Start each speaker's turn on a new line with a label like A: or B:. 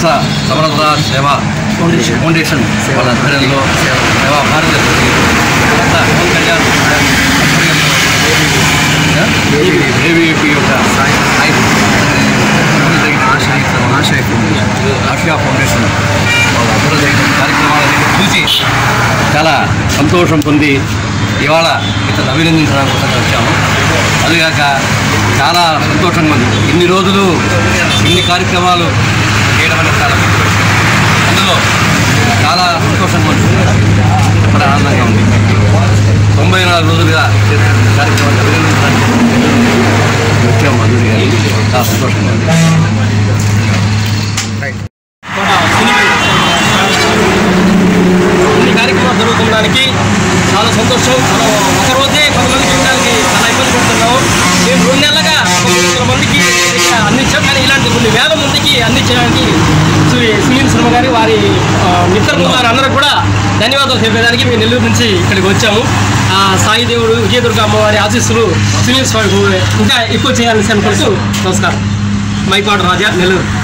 A: సమరస సమరస సేవ
B: foundation.
A: Foundation వాళ్ళ ఆధ్వర్యంలో సేవా భారత అంతా పవన్ కళ్యాణ్ ఏబీవీపీ యొక్క సాయి ఆసియా ఫౌండేషన్ వాళ్ళ అభివృద్ధి కార్యక్రమాలని చూసి చాలా సంతోషం పొంది ఇవాళ ఇతను అభినందించడానికి కోసం వచ్చాము అదిగాక చాలా సంతోషంగా ఉంది ఇన్ని రోజులు ఇన్ని కార్యక్రమాలు చేయడం అనేది చాలా గొప్ప విషయం. అందులో చాలా సంతోషంగా ఉంది చాలా ఆనందంగా ఉంది తొంభై నాలుగు రోజులుగా చేసిన కార్యక్రమాలు అభినందించడానికి వచ్చాము మధురి గారు చాలా సంతోషంగా ఉంది
C: ఈ కార్యక్రమం జరుగుతుండడానికి చాలా సంతోషం మనం ఒక రోజే కొంతమంది చూడడానికి చాలా ఇబ్బంది పడుతున్నాము మేము రెండు నెలలుగా ఒక వందల మందికి ఇక్కడ అందించాం కానీ ఇలాంటి కొన్ని వేల మందికి అందించడానికి శ్రీ సునీల్ శర్మ గారి వారి ఆ, మిత్రులు వారి అందరూ కూడా ధన్యవాదాలు చెప్పేదానికి మేము నెల్లూరు నుంచి ఇక్కడికి వచ్చాము ఆ సాయి దేవుడు విజయదుర్గ అమ్మవారి ఆశీస్సులు సునీల్ స్వామి ఇంకా ఎక్కువ చేయాలని అనుకుంటూ నమస్కారం మైపాడు రాజా నెల్లూరు